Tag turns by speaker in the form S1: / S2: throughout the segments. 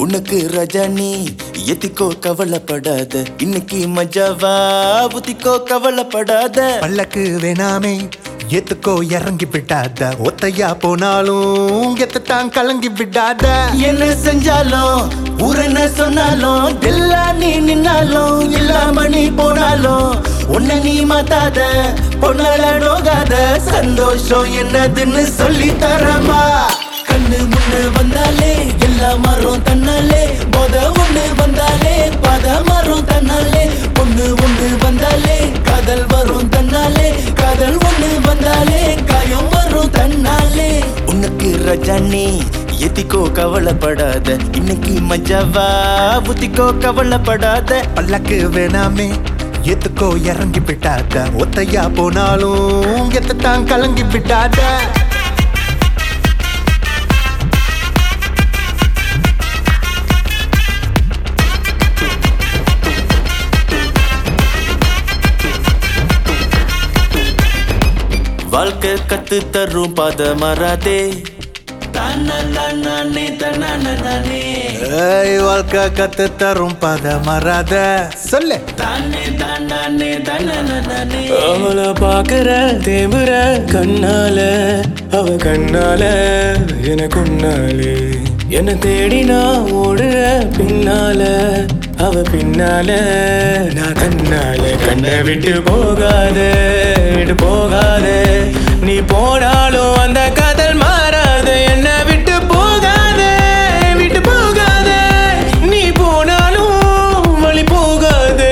S1: உனக்கு ரஜானி எத்திக்கோ கவலைப்படாத இன்னைக்கு மஜாவா புத்திக்கோ கவலைப்படாத
S2: பல்லக்கு வேணாமே ஏத்துக்கோ இறங்கி விடாத ஒத்தையா போனாலும் எத்தான் கலங்கி விடாத
S1: என்ன செஞ்சாலும் ஊர் என்ன சொன்னாலும் தில்லா நீ நின்னாலும் இல்லாம நீ போனாலும் உன்னை நீ மாத்தாத பொண்ணால நோகாத சந்தோஷம் என்னதுன்னு சொல்லி தரமா கண்ணு முன்னு வந்தாலே எல்லா மரம் தன்னாலே போத ஒண்ணு வந்தாலே பத மரம் தன்னாலே பொண்ணு ஒண்ணு வந்தாலே காதல் வரும் தன்னாலே காதல் ஒண்ணு வந்தாலே காயம் வரும் தன்னாலே உனக்கு ரஜானி எத்திக்கோ கவலைப்படாத இன்னைக்கு மஜாவா புத்திக்கோ கவலைப்படாத
S2: பல்லக்கு வேணாமே ஏத்துக்கோ இறங்கி விடாத ஒத்தையா போனாலும் எத்தான் கலங்கி விடாத
S1: வாழ்க்கை கத்து தரும் பாத மறாதே தன்னே தன்னே
S2: ஏய் வாழ்க்கை கத்து தரும் பத மறாத சொல்லு
S1: தானே தானே தானே
S3: அவள பாக்குற தேம்புற கண்ணால அவ கண்ணால எனக்கு உன்னாலே என்ன தேடி நான் ஓடுற பின்னால அவ பின்னால நான் கண்ணால கண்ணை விட்டு போகாத விட்டு போகாத நீ போனாலும் அந்த காதல் மாறாத என்ன விட்டு போகாத விட்டு போகாத நீ போனாலும் வழி போகாதே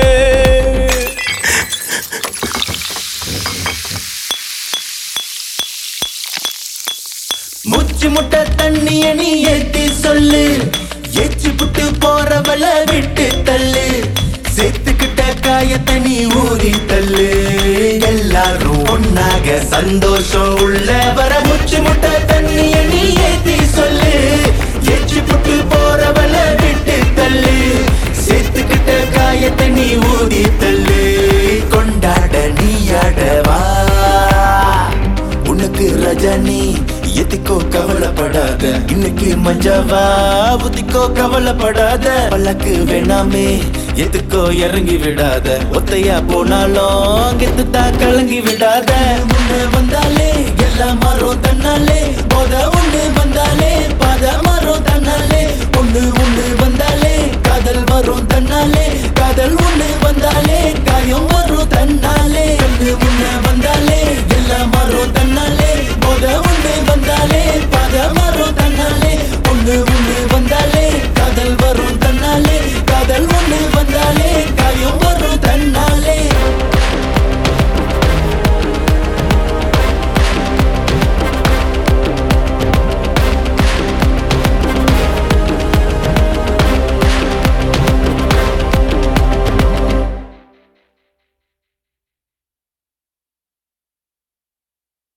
S1: முச்சு முட்டை தண்ணிய நீ ஏத்தி சொல்லு எச்சு புட்டு போறவள விட்டு தள்ளு சேர்த்துக்கிட்ட காயத்தை நீ ஊறி தள்ளு எல்லாரும் ஒன்னாக சந்தோஷம் உள்ள வர முச்சு முட்டை தண்ணிய நீ ஏத்தி சொல்லு எச்சு புட்டு போறவள விட்டு தள்ளு சேர்த்துக்கிட்ட காயத்தை நீ ஊறி தள்ளு கொண்டாட நீ ஆடவா உனக்கு ரஜானி எத்திக்கோ கவலைப்படாத இன்னைக்கு மஜாவா புத்திக்கோ கவலைப்படாத பல்லக்கு வேணாமே எதுக்கோ இறங்கி விடாத ஒத்தையா போனாலும் கெத்துத்தான் கலங்கி விடாத முன்ன வந்தாலே எல்லா மரம் தன்னாலே போத ஒண்ணு வந்தாலே பாத மரம் தன்னாலே ஒண்ணு ஒண்ணு